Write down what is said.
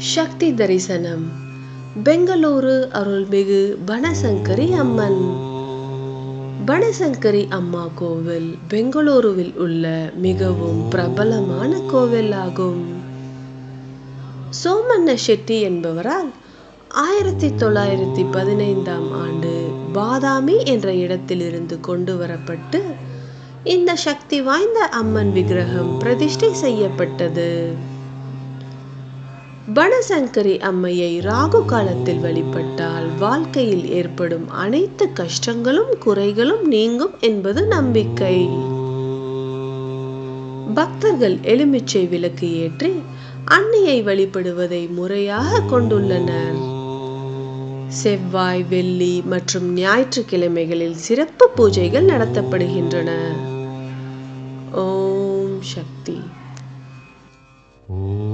சக்தி தரிசனம் பெங்களூரு அருள்மிகு பனசங்கரி அம்மன் பனசங்கரி அம்மா கோவில் பெங்களூருவில் உள்ள மிகவும் பிரபலமான கோவில் ஆகும் சோமண்ண செட்டி என்பவரால் ஆயிரத்தி தொள்ளாயிரத்தி பதினைந்தாம் ஆண்டு பாதாமி என்ற இடத்திலிருந்து கொண்டு வரப்பட்டு இந்த சக்தி வாய்ந்த அம்மன் விக்கிரகம் பிரதிஷ்டை செய்யப்பட்டது பனசங்கரி அம்மையை ராகு காலத்தில் வழிபட்டால் வாழ்க்கையில் ஏற்படும் அனைத்து கஷ்டங்களும் குறைகளும் நீங்கும் என்பது நம்பிக்கை பக்தர்கள் எலுமிச்சை விளக்கு ஏற்றி அன்னையை வழிபடுவதை முறையாக கொண்டுள்ளனர் செவ்வாய் வெள்ளி மற்றும் ஞாயிற்றுக்கிழமைகளில் சிறப்பு பூஜைகள் நடத்தப்படுகின்றன ஓம் சக்தி ஓம்